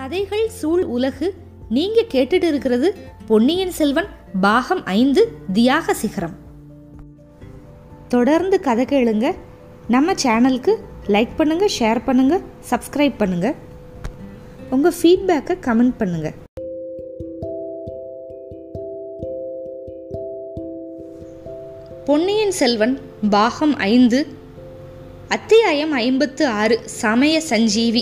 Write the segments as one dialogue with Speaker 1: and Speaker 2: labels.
Speaker 1: கதைகள் சூழ் உலகு நீங்க கேட்டுட்டு இருக்கிறது பொன்னியின் செல்வன் பாகம் ஐந்து தியாக சிகரம் தொடர்ந்து கதை கேளுங்க நம்ம சேனலுக்கு லைக் பண்ணுங்க ஷேர் பண்ணுங்க சப்ஸ்கிரைப் பண்ணுங்க உங்க ஃபீட்பேக்கை கமெண்ட் பண்ணுங்க பொன்னியின் செல்வன் பாகம் ஐந்து அத்தியாயம் ஐம்பத்து ஆறு சமய சஞ்சீவி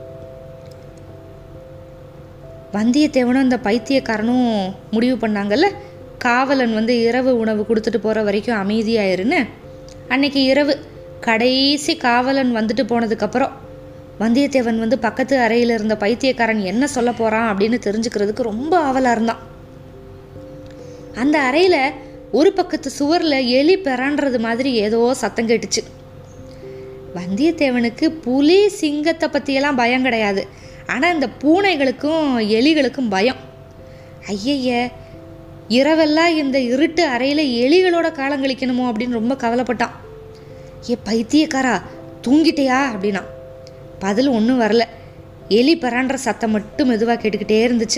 Speaker 1: வந்தியத்தேவனும் அந்த பைத்தியக்காரனும் முடிவு பண்ணாங்கல்ல காவலன் வந்து இரவு உணவு கொடுத்துட்டு போகிற வரைக்கும் அமைதியாயிருன்னு அன்னைக்கு இரவு கடைசி காவலன் வந்துட்டு போனதுக்கப்புறம் வந்தியத்தேவன் வந்து பக்கத்து அறையில் இருந்த பைத்தியக்காரன் என்ன சொல்ல போகிறான் அப்படின்னு தெரிஞ்சுக்கிறதுக்கு ரொம்ப ஆவலாக இருந்தான் அந்த அறையில் ஒரு பக்கத்து சுவரில் எலி பெறான்றது மாதிரி ஏதோ சத்தம் கேட்டுச்சு வந்தியத்தேவனுக்கு புலி சிங்கத்தை பற்றியெல்லாம் பயம் கிடையாது ஆனால் இந்த பூனைகளுக்கும் எலிகளுக்கும் பயம் ஐயய்ய இரவெல்லாம் இந்த இருட்டு அறையில் எலிகளோட காலம் கழிக்கணுமோ அப்படின்னு ரொம்ப கவலைப்பட்டான் ஏ பைத்தியக்காரா தூங்கிட்டியா அப்படின்னா பதில் ஒன்றும் வரல எலி பெறான்ற சத்தம் மட்டும் மெதுவாக கேட்டுக்கிட்டே இருந்துச்சு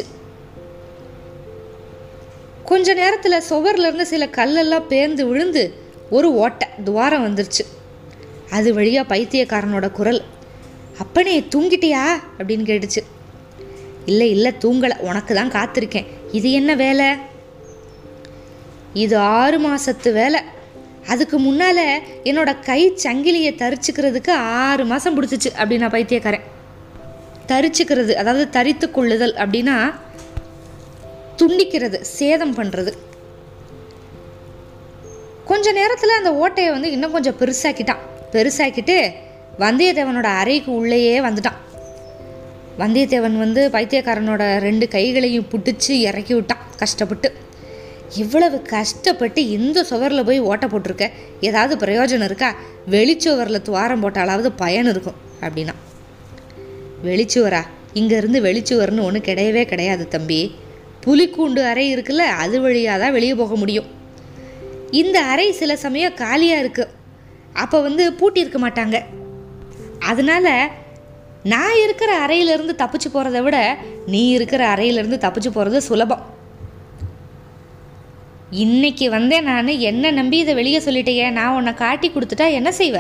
Speaker 1: கொஞ்ச நேரத்தில் சுவர்லேருந்து சில கல்லெல்லாம் பேர்ந்து விழுந்து ஒரு ஓட்டை துவாரம் வந்துருச்சு அது வழியாக பைத்தியக்காரனோட குரல் அப்பனே தூங்கிட்டியா அப்படின்னு கேட்டுச்சு இல்லை இல்லை தூங்கலை உனக்கு தான் காத்திருக்கேன் இது என்ன வேலை இது ஆறு மாசத்து வேலை அதுக்கு முன்னால் என்னோட கை சங்கிலியை தரிச்சுக்கிறதுக்கு ஆறு மாதம் பிடிச்சிச்சு அப்படின்னா பைத்தியக்காரன் தரிச்சுக்கிறது அதாவது தரித்து கொள்ளுதல் அப்படின்னா துண்டிக்கிறது சேதம் பண்ணுறது கொஞ்ச நேரத்தில் அந்த ஓட்டையை வந்து இன்னும் கொஞ்சம் பெருசாக்கிட்டான் பெருசாக்கிட்டு வந்தியத்தேவனோட அறைக்கு உள்ளேயே வந்துட்டான் வந்தியத்தேவன் வந்து பைத்தியக்காரனோட ரெண்டு கைகளையும் புட்டிச்சு இறக்கி விட்டான் கஷ்டப்பட்டு இவ்வளவு கஷ்டப்பட்டு இந்த சுவரில் போய் ஓட்டை போட்டிருக்க ஏதாவது பிரயோஜனம் இருக்கா வெளிச்சுவரில் துவாரம் போட்டாலாவது பயன் இருக்கும் அப்படின்னா வெளிச்சுவரா இங்கேருந்து வெளிச்சுவர்னு ஒன்று கிடையவே கிடையாது தம்பி புலிக்கூண்டு அறை இருக்குல்ல அது வழியாக தான் வெளியே போக முடியும் இந்த அறை சில சமயம் காலியாக இருக்குது அப்போ வந்து பூட்டியிருக்க மாட்டாங்க அதனால் நான் இருக்கிற அறையிலேருந்து தப்பிச்சு போகிறத விட நீ இருக்கிற அறையிலேருந்து தப்பிச்சு போகிறது சுலபம் இன்னைக்கு வந்தேன் நான் என்ன நம்பி இதை வெளியே சொல்லிட்டேயே நான் உன்னை காட்டி கொடுத்துட்டா என்ன செய்வ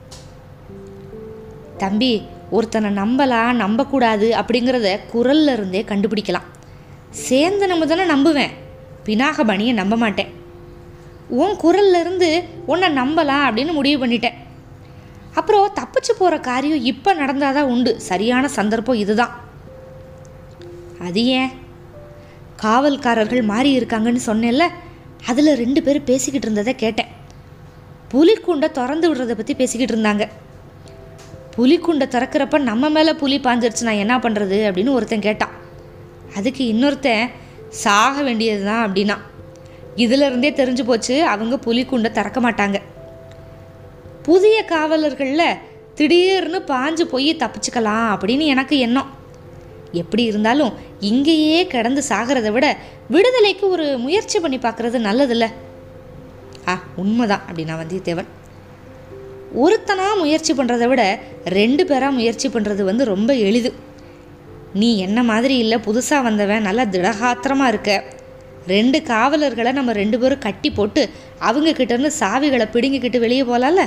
Speaker 1: தம்பி ஒருத்தனை நம்பலாம் நம்பக்கூடாது அப்படிங்கிறத குரல்ல இருந்தே கண்டுபிடிக்கலாம் சேர்ந்து நம்ம தானே நம்புவேன் பினாகபணியை நம்ப மாட்டேன் உன் குரல்ல இருந்து உன்னை நம்பலாம் அப்படின்னு முடிவு பண்ணிட்டேன் அப்புறம் தப்பிச்சு போகிற காரியம் இப்போ நடந்தாதான் உண்டு சரியான சந்தர்ப்பம் இதுதான் அது ஏன் காவல்காரர்கள் மாறி இருக்காங்கன்னு சொன்னேன்ல அதில் ரெண்டு பேரும் பேசிக்கிட்டு இருந்ததை கேட்டேன் புலிக்குண்டை திறந்து விடுறதை பற்றி பேசிக்கிட்டு இருந்தாங்க புலிக்குண்டை திறக்கிறப்ப நம்ம மேலே புலி பாஞ்சிருச்சு நான் என்ன பண்ணுறது அப்படின்னு ஒருத்தன் கேட்டான் அதுக்கு இன்னொருத்தன் சாக வேண்டியது தான் அப்படின்னா இதுல இருந்தே தெரிஞ்சு போச்சு அவங்க புலிக்குண்டை திறக்க மாட்டாங்க புதிய காவலர்களில் திடீர்னு பாஞ்சு போய் தப்பிச்சுக்கலாம் அப்படின்னு எனக்கு எண்ணம் எப்படி இருந்தாலும் இங்கேயே கிடந்து சாகிறத விட விடுதலைக்கு ஒரு முயற்சி பண்ணி பார்க்குறது நல்லதில்ல ஆ உண்மைதான் அப்படின்னா வந்தியத்தேவன் ஒருத்தனா முயற்சி பண்ணுறதை விட ரெண்டு பேராக முயற்சி பண்ணுறது வந்து ரொம்ப எளிது நீ என்ன மாதிரி இல்லை புதுசாக வந்தவன் நல்லா திடகாத்திரமாக இருக்க ரெண்டு காவலர்களை நம்ம ரெண்டு பேரும் கட்டி போட்டு அவங்க கிட்டேருந்து சாவிகளை பிடுங்கிக்கிட்டு வெளியே போகலாம்ல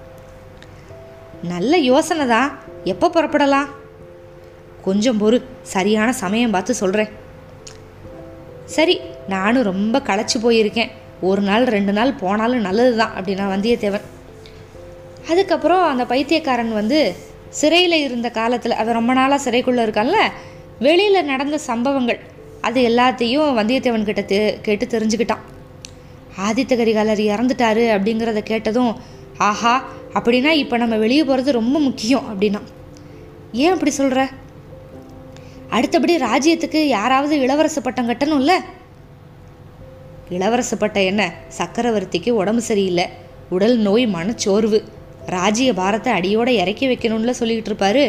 Speaker 1: நல்ல யோசனை தான் எப்போ புறப்படலாம் கொஞ்சம் பொறு சரியான சமயம் பார்த்து சொல்கிறேன் சரி நானும் ரொம்ப களைச்சி போயிருக்கேன் ஒரு நாள் ரெண்டு நாள் போனாலும் நல்லது தான் அப்படின்னா வந்தியத்தேவன் அதுக்கப்புறம் அந்த பைத்தியக்காரன் வந்து சிறையில் இருந்த காலத்தில் அவன் ரொம்ப நாளாக சிறைக்குள்ளே இருக்கான்ல வெளியில் நடந்த சம்பவங்கள் அது எல்லாத்தையும் வந்தியத்தேவன் கிட்ட தெ கேட்டு தெரிஞ்சுக்கிட்டான் ஆதித்த கரிகாலர் இறந்துட்டாரு அப்படிங்கிறத கேட்டதும் ஆஹா அப்படின்னா இப்போ நம்ம வெளியே போகிறது ரொம்ப முக்கியம் அப்படின்னா ஏன் அப்படி சொல்கிற அடுத்தபடி ராஜ்யத்துக்கு யாராவது இளவரசு பட்டம் கட்டணும்ல இளவரசு பட்டம் என்ன சக்கரவர்த்திக்கு உடம்பு சரியில்லை உடல் நோய் மனச்சோர்வு ராஜ்ய பாரத்தை அடியோட இறக்கி வைக்கணும்ல சொல்லிக்கிட்டு இருப்பாரு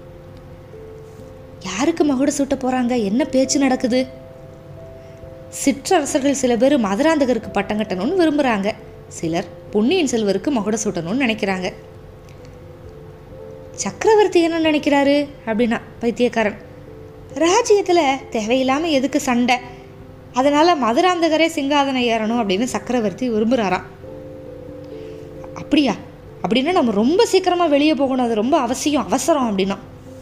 Speaker 1: யாருக்கு மகுட சூட்ட போறாங்க என்ன பேச்சு நடக்குது சிற்றரசர்கள் சில பேர் மதுராந்தகருக்கு பட்டம் கட்டணும்னு விரும்புகிறாங்க சிலர் பொன்னியின் செல்வருக்கு மகுட சூட்டணும்னு நினைக்கிறாங்க சக்கரவர்த்தி என்ன நினைக்கிறாரு அப்படின்னா பைத்தியக்காரன் ராஜ்யத்தில் தேவையில்லாமல் எதுக்கு சண்டை அதனால் மதுராந்தகரே சிங்காதனம் ஏறணும் அப்படின்னு சக்கரவர்த்தி விரும்புகிறாராம் அப்படியா அப்படின்னா நம்ம ரொம்ப சீக்கிரமாக வெளியே போகணும் அது ரொம்ப அவசியம் அவசரம் அப்படின்னா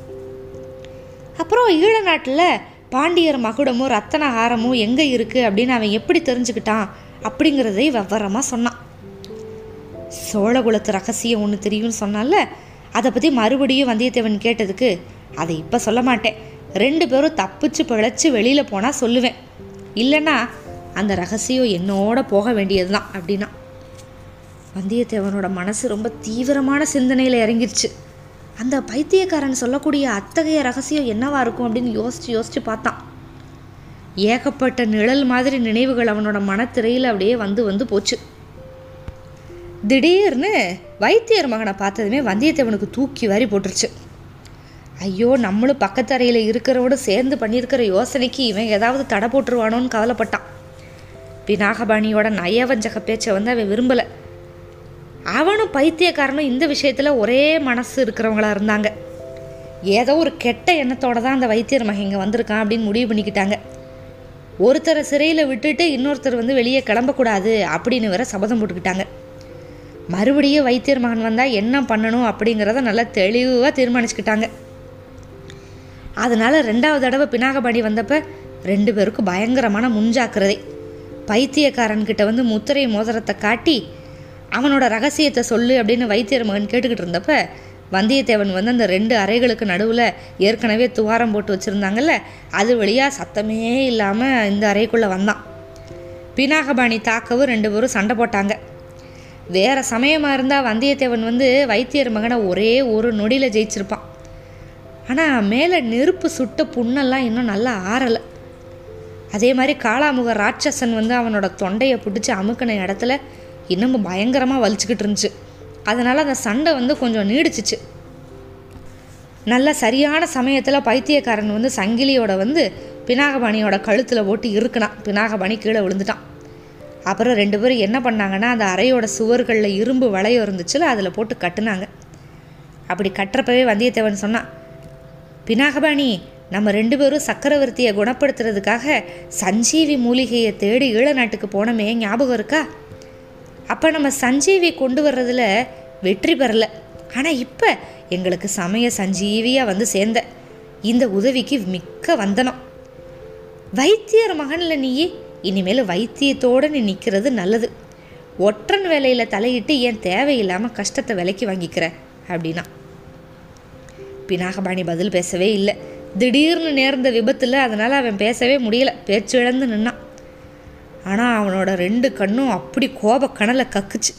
Speaker 1: அப்புறம் ஈழ நாட்டில் பாண்டியர் மகுடமும் ரத்தன ஹாரமும் எங்கே இருக்குது அப்படின்னு அவன் எப்படி தெரிஞ்சுக்கிட்டான் அப்படிங்கிறதை விவரமாக சொன்னான் சோழகுலத்து ரகசியம் ஒன்று தெரியும்னு சொன்னால அதை பற்றி மறுபடியும் வந்தியத்தேவன் கேட்டதுக்கு அதை இப்போ சொல்ல மாட்டேன் ரெண்டு பேரும் தப்பிச்சு பிழைச்சி வெளியில் போனால் சொல்லுவேன் இல்லைன்னா அந்த ரகசியம் என்னோட போக வேண்டியது தான் அப்படின்னா வந்தியத்தேவனோட மனசு ரொம்ப தீவிரமான சிந்தனையில் இறங்கிருச்சு அந்த பைத்தியக்காரன் சொல்லக்கூடிய அத்தகைய ரகசியம் என்னவா இருக்கும் அப்படின்னு யோசிச்சு யோசிச்சு பார்த்தான் ஏகப்பட்ட நிழல் மாதிரி நினைவுகள் அவனோட மனத்திரையில் அப்படியே வந்து வந்து போச்சு திடீர்னு வைத்தியர் மகனை பார்த்ததுமே வந்தியத்தேவனுக்கு தூக்கி வாரி போட்டுருச்சு ஐயோ நம்மளும் பக்கத்தறையில் இருக்கிறவோடு சேர்ந்து பண்ணியிருக்கிற யோசனைக்கு இவன் ஏதாவது தடை போட்டுருவானோன்னு கவலைப்பட்டான் பினாகபாணியோட நயவஞ்சக பேச்சை வந்து அவன் விரும்பலை அவனும் பைத்தியக்காரனும் இந்த விஷயத்தில் ஒரே மனசு இருக்கிறவங்களா இருந்தாங்க ஏதோ ஒரு கெட்ட எண்ணத்தோட தான் அந்த வைத்தியர் மகன் இங்கே வந்திருக்கான் அப்படின்னு முடிவு பண்ணிக்கிட்டாங்க ஒருத்தரை சிறையில் விட்டுட்டு இன்னொருத்தர் வந்து வெளியே கிளம்பக்கூடாது அப்படின்னு வேற சபதம் போட்டுக்கிட்டாங்க மறுபடியும் வைத்தியர் மகன் வந்தால் என்ன பண்ணணும் அப்படிங்கிறத நல்லா தெளிவாக தீர்மானிச்சுக்கிட்டாங்க அதனால் ரெண்டாவது தடவை பினாகபாணி வந்தப்போ ரெண்டு பேருக்கும் பயங்கரமான முன்ஜாக்கிரதை பைத்தியக்காரன்கிட்ட வந்து முத்திரை மோதிரத்தை காட்டி அவனோட ரகசியத்தை சொல்லு அப்படின்னு வைத்தியர் மகன் கேட்டுக்கிட்டு இருந்தப்ப வந்தியத்தேவன் வந்து அந்த ரெண்டு அறைகளுக்கு நடுவில் ஏற்கனவே துவாரம் போட்டு வச்சுருந்தாங்கல்ல அது வழியாக சத்தமே இல்லாமல் இந்த அறைக்குள்ளே வந்தான் பினாகபாணி தாக்கவும் ரெண்டு பேரும் சண்டை போட்டாங்க வேறு சமயமாக இருந்தால் வந்தியத்தேவன் வந்து வைத்தியர் மகனை ஒரே ஒரு நொடியில் ஜெயிச்சிருப்பான் ஆனால் மேலே நெருப்பு சுட்ட புண்ணெல்லாம் இன்னும் நல்லா ஆறலை அதே மாதிரி காளாமுக ராட்சசன் வந்து அவனோட தொண்டையை பிடிச்சி அமுக்கின இடத்துல இன்னமும் பயங்கரமாக வலிச்சுக்கிட்டு இருந்துச்சு அதனால் அந்த சண்டை வந்து கொஞ்சம் நீடிச்சிச்சு நல்ல சரியான சமயத்தில் பைத்தியக்காரன் வந்து சங்கிலியோட வந்து பினாகபாணியோட கழுத்தில் போட்டு இருக்குனான் பினாகபாணி கீழே விழுந்துட்டான் அப்புறம் ரெண்டு பேரும் என்ன பண்ணாங்கன்னா அந்த அறையோட சுவர்களில் இரும்பு வளையம் இருந்துச்சுல அதில் போட்டு கட்டுனாங்க அப்படி கட்டுறப்பவே வந்தியத்தேவன் சொன்னான் பினாகபாணி நம்ம ரெண்டு பேரும் சக்கரவர்த்தியை குணப்படுத்துறதுக்காக சஞ்சீவி மூலிகையை தேடி ஈழ நாட்டுக்கு போனோமே ஞாபகம் இருக்கா அப்போ நம்ம சஞ்சீவி கொண்டு வர்றதுல வெற்றி பெறல ஆனால் இப்போ எங்களுக்கு சமய சஞ்சீவியாக வந்து சேர்ந்த இந்த உதவிக்கு மிக்க வந்தனம் வைத்தியர் மகனில் நீ இனிமேல் வைத்தியத்தோடு நீ நிற்கிறது நல்லது ஒற்றன் வேலையில் தலையிட்டு ஏன் தேவையில்லாமல் கஷ்டத்தை விலைக்கு வாங்கிக்கிற அப்படின்னா பினாகபாணி பதில் பேசவே இல்லை திடீர்னு நேர்ந்த விபத்தில் அதனால் அவன் பேசவே முடியல பேச்சு இழந்து நின்னான் ஆனால் அவனோட ரெண்டு கண்ணும் அப்படி கோப கணலை கக்குச்சு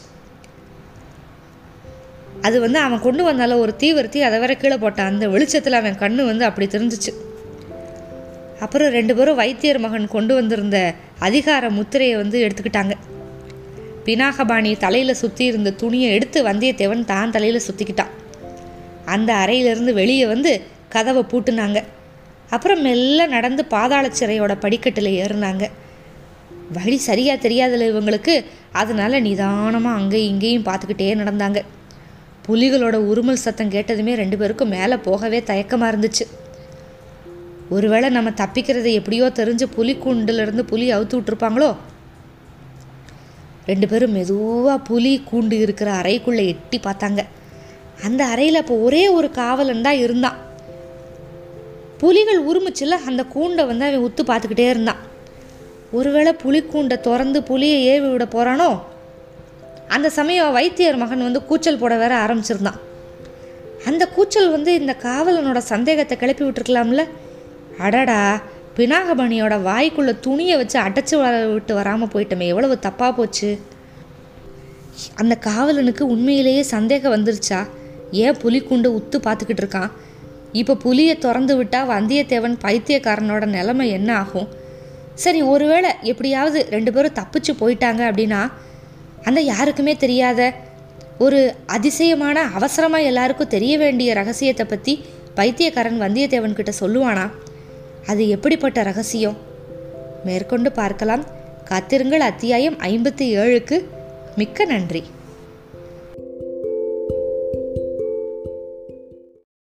Speaker 1: அது வந்து அவன் கொண்டு வந்தால ஒரு தீவிரத்தி அதை வர கீழே போட்டான் அந்த வெளிச்சத்தில் அவன் கண்ணு வந்து அப்படி தெரிஞ்சிச்சு அப்புறம் ரெண்டு பேரும் வைத்தியர் மகன் கொண்டு வந்திருந்த அதிகார முத்திரையை வந்து எடுத்துக்கிட்டாங்க பினாகபாணி தலையில் சுற்றி இருந்த துணியை எடுத்து வந்தியத்தேவன் தான் தலையில் சுற்றிக்கிட்டான் அந்த அறையிலிருந்து வெளியே வந்து கதவை பூட்டுனாங்க அப்புறம் மெல்ல நடந்து பாதாள சிறையோட படிக்கட்டில் ஏறினாங்க வழி சரியாக தெரியாதுல்ல இவங்களுக்கு அதனால நிதானமாக அங்கேயும் இங்கேயும் பார்த்துக்கிட்டே நடந்தாங்க புலிகளோட உருமல் சத்தம் கேட்டதுமே ரெண்டு பேருக்கும் மேலே போகவே தயக்கமாக இருந்துச்சு ஒருவேளை நம்ம தப்பிக்கிறது எப்படியோ தெரிஞ்சு புலி கூண்டுலேருந்து புலி அவுத்து விட்டுருப்பாங்களோ ரெண்டு பேரும் மெதுவாக புலி கூண்டு இருக்கிற அறைக்குள்ளே எட்டி பார்த்தாங்க அந்த அறையில் அப்போ ஒரே ஒரு காவலன் தான் இருந்தான் புலிகள் உருமிச்சுல அந்த கூண்டை வந்து அவன் உத்து பார்த்துக்கிட்டே இருந்தான் ஒருவேளை புலிக்கூண்டை திறந்து புலியை ஏவி விட போகிறானோ அந்த சமயம் வைத்தியர் மகன் வந்து கூச்சல் போட வேற ஆரம்பிச்சிருந்தான் அந்த கூச்சல் வந்து இந்த காவலனோட சந்தேகத்தை கிளப்பி விட்டுருக்கலாம்ல அடடா பினாகபணியோட வாய்க்குள்ள துணியை வச்சு அடைச்சி வர விட்டு வராமல் போயிட்டோமே எவ்வளவு தப்பாக போச்சு அந்த காவலனுக்கு உண்மையிலேயே சந்தேகம் வந்துருச்சா ஏன் புலிக்குண்டு உத்து பார்த்துக்கிட்டு இருக்கான் இப்போ புலியை திறந்து விட்டால் வந்தியத்தேவன் பைத்தியக்காரனோட நிலைமை என்ன ஆகும் சரி ஒருவேளை எப்படியாவது ரெண்டு பேரும் தப்பிச்சு போயிட்டாங்க அப்படின்னா அந்த யாருக்குமே தெரியாத ஒரு அதிசயமான அவசரமாக எல்லாருக்கும் தெரிய வேண்டிய ரகசியத்தை பற்றி பைத்தியக்காரன் வந்தியத்தேவன் கிட்ட சொல்லுவானா அது எப்படிப்பட்ட ரகசியம் மேற்கொண்டு பார்க்கலாம் காத்திருங்கள் அத்தியாயம் ஐம்பத்தி ஏழுக்கு மிக்க நன்றி